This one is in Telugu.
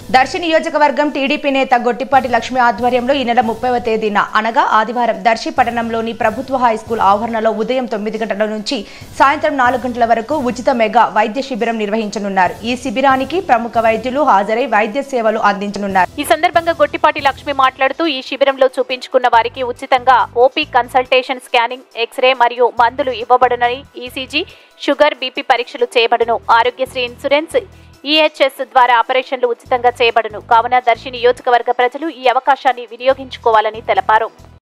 దర్శి నియోజకవర్గం టీడీపీ నేత గొట్టిపాటి లక్ష్మి ఆధ్వర్యంలో ఈ నెల ముప్పైవ తేదీన అనగా ఆదివారం దర్శి పట్టణంలోని ప్రభుత్వ హైస్కూల్ ఆవరణలో ఉదయం తొమ్మిది గంటల నుంచి సాయంత్రం నాలుగు గంటల వరకు ఉచిత మెగా వైద్య శిబిరం నిర్వహించనున్నారు ఈ శిబిరానికి ప్రముఖ వైద్యులు హాజరై వైద్య సేవలు అందించనున్నారు ఈ సందర్భంగా గొట్టిపాటి లక్ష్మి మాట్లాడుతూ ఈ శిబిరంలో చూపించుకున్న వారికి ఉచితంగా ఓపీ కన్సల్టేషన్ స్కానింగ్ ఎక్స్రే మరియు మందులు ఇవ్వబడునని ఈసీజీ షుగర్ బీపీ పరీక్షలు చేయబడును ఆరోగ్యశ్రీ ఇన్సూరెన్స్ ఈహెచ్ఎస్ ద్వారా ఆపరేషన్లు ఉచితంగా చేయబడును కావున దర్శి నియోజకవర్గ ప్రజలు ఈ అవకాశాన్ని వినియోగించుకోవాలని తెలిపారు